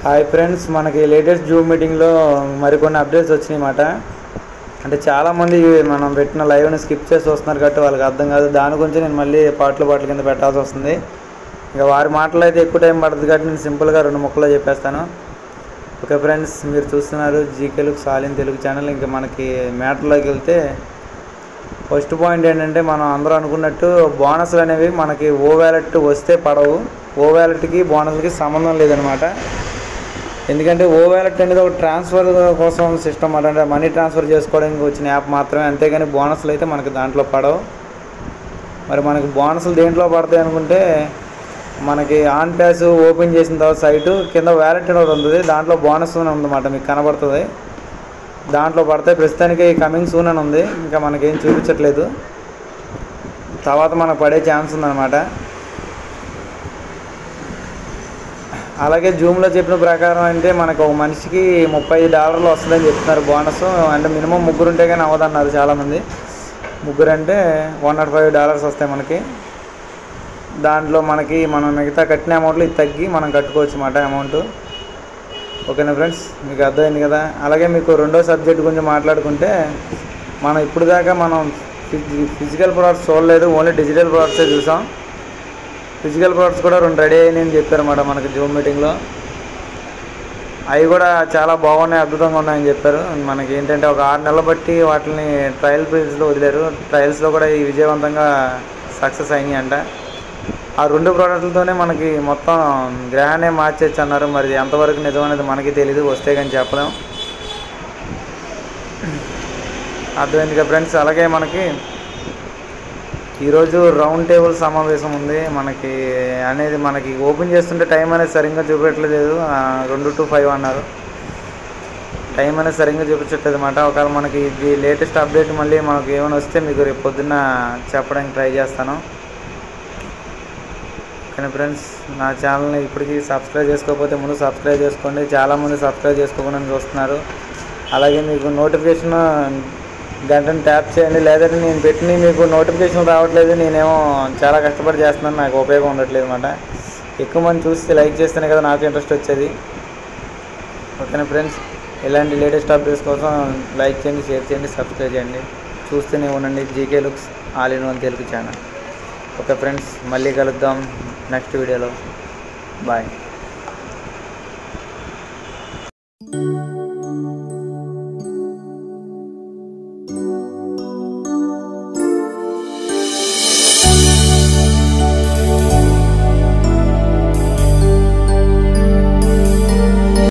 hi friends మనకి latest zoom మీటింగ్లో మరికొన్ని అప్డేట్స్ వచ్చినాయి మాట అంటే చాలామంది మనం పెట్టిన లైవ్ని స్కిప్ చేసి వస్తున్నారు కాబట్టి వాళ్ళకి అర్థం కాదు దాని గురించి నేను మళ్ళీ పాటలు పాటల కింద పెట్టాల్సి వస్తుంది ఇక వారి మాటలు అయితే ఎక్కువ టైం పడుతుంది కాబట్టి నేను సింపుల్గా రెండు ముక్కలో చెప్పేస్తాను ఓకే ఫ్రెండ్స్ మీరు చూస్తున్నారు జీకేలకు సాలిన్ తెలుగు ఛానల్ ఇంకా మనకి మ్యాటర్లోకి వెళ్తే ఫస్ట్ పాయింట్ ఏంటంటే మనం అందరూ అనుకున్నట్టు బోనస్లు అనేవి మనకి ఓ వ్యాలెట్ వస్తే పడవు ఓ వ్యాలెట్కి బోనస్లకి సంబంధం లేదనమాట ఎందుకంటే ఓ వ్యాలెట్ అనేది ఒక ట్రాన్స్ఫర్ కోసం సిస్టమ్ అంటే మనీ ట్రాన్స్ఫర్ చేసుకోవడానికి వచ్చిన యాప్ మాత్రమే అంతేగాని బోనస్లు అయితే మనకి దాంట్లో పడవు మరి మనకి బోనస్లు దేంట్లో పడతాయి అనుకుంటే మనకి ఆన్ ప్యాస్ ఓపెన్ చేసిన తర్వాత సైటు కింద వ్యాలెట్ అని ఒకటి ఉంటుంది దాంట్లో బోనస్ అని ఉందన్నమాట మీకు కనబడుతుంది దాంట్లో పడితే ప్రస్తుతానికి కమింగ్ సూన్ అని ఉంది ఇంకా మనకేం చూపించట్లేదు తర్వాత మనకు పడే ఛాన్స్ ఉందన్నమాట అలాగే జూమ్లో చెప్పిన ప్రకారం అంటే మనకు ఒక మనిషికి ముప్పై డాలర్లు వస్తుందని చెప్తున్నారు బోనస్ అంటే మినిమం ముగ్గురు ఉంటే కానీ అవ్వదన్నారు చాలామంది ముగ్గురు అంటే వన్ నాట్ ఫైవ్ డాలర్స్ వస్తాయి మనకి దాంట్లో మనకి మనం మిగతా కట్టిన అమౌంట్లో ఇది తగ్గి మనం కట్టుకోవచ్చు అన్నమాట అమౌంట్ ఓకేనా ఫ్రెండ్స్ మీకు అర్థమైంది కదా అలాగే మీకు రెండో సబ్జెక్ట్ గురించి మాట్లాడుకుంటే మనం ఇప్పుడు దాకా మనం ఫిజికల్ ప్రోడక్ట్స్ చూడలేదు ఓన్లీ డిజిటల్ ప్రోడక్ట్సే చూసాం ఫిజికల్ ప్రోడక్ట్స్ కూడా రెండు రెడీ అయినాయని చెప్పారన్నమాట మనకి జూమ్ మీటింగ్లో అవి కూడా చాలా బాగున్నాయి అద్భుతంగా ఉన్నాయని చెప్పారు మనకి ఏంటంటే ఒక ఆరు నెలలు బట్టి వాటిని ట్రయల్ పీరియడ్స్లో వదిలేరు ట్రయల్స్లో కూడా ఈ విజయవంతంగా సక్సెస్ అయినాయి అంట ఆ రెండు ప్రోడక్ట్లతోనే మనకి మొత్తం గ్రహాన్ని మార్చేచ్చు అన్నారు మరి ఎంతవరకు నిజమనేది మనకి తెలియదు వస్తే కానీ చెప్పలేం అర్థమైంది కదా ఫ్రెండ్స్ అలాగే మనకి ఈరోజు రౌండ్ టేబుల్ సమావేశం ఉంది మనకి అనేది మనకి ఓపెన్ చేస్తుంటే టైం అనేది సరిగ్గా చూపించట్లేదు ఆ, రెండు టు ఫైవ్ అన్నారు టైం అనేది సరిగ్గా చూపించట్లేదు అనమాట ఒకవేళ మనకి ఇది లేటెస్ట్ అప్డేట్ మళ్ళీ మనకి ఏమైనా వస్తే మీకు రేపు పొద్దున్న చెప్పడానికి ట్రై చేస్తాను ఓకేనా ఫ్రెండ్స్ నా ఛానల్ని ఇప్పటికీ సబ్స్క్రైబ్ చేసుకోకపోతే ముందు సబ్స్క్రైబ్ చేసుకోండి చాలామంది సబ్స్క్రైబ్ చేసుకోకుండా చూస్తున్నారు అలాగే మీకు నోటిఫికేషన్ గంటను ట్యాప్ చేయండి లేదంటే నేను పెట్టిన మీకు నోటిఫికేషన్ రావట్లేదు నేనేమో చాలా కష్టపడి చేస్తున్నాను నాకు ఉపయోగం ఉండట్లేదు అనమాట ఎక్కువ మంది చూసి లైక్ చేస్తేనే కదా నాకు ఇంట్రెస్ట్ వచ్చేది ఓకేనా ఫ్రెండ్స్ ఇలాంటి లేటెస్ట్ అప్డేట్స్ కోసం లైక్ చేయండి షేర్ చేయండి సబ్స్క్రైబ్ చేయండి చూస్తూనే ఉండండి GK looks all in one Telugu channel okay friends మళ్ళీ కలుద్దాం నెక్స్ట్ వీడియోలో బాయ్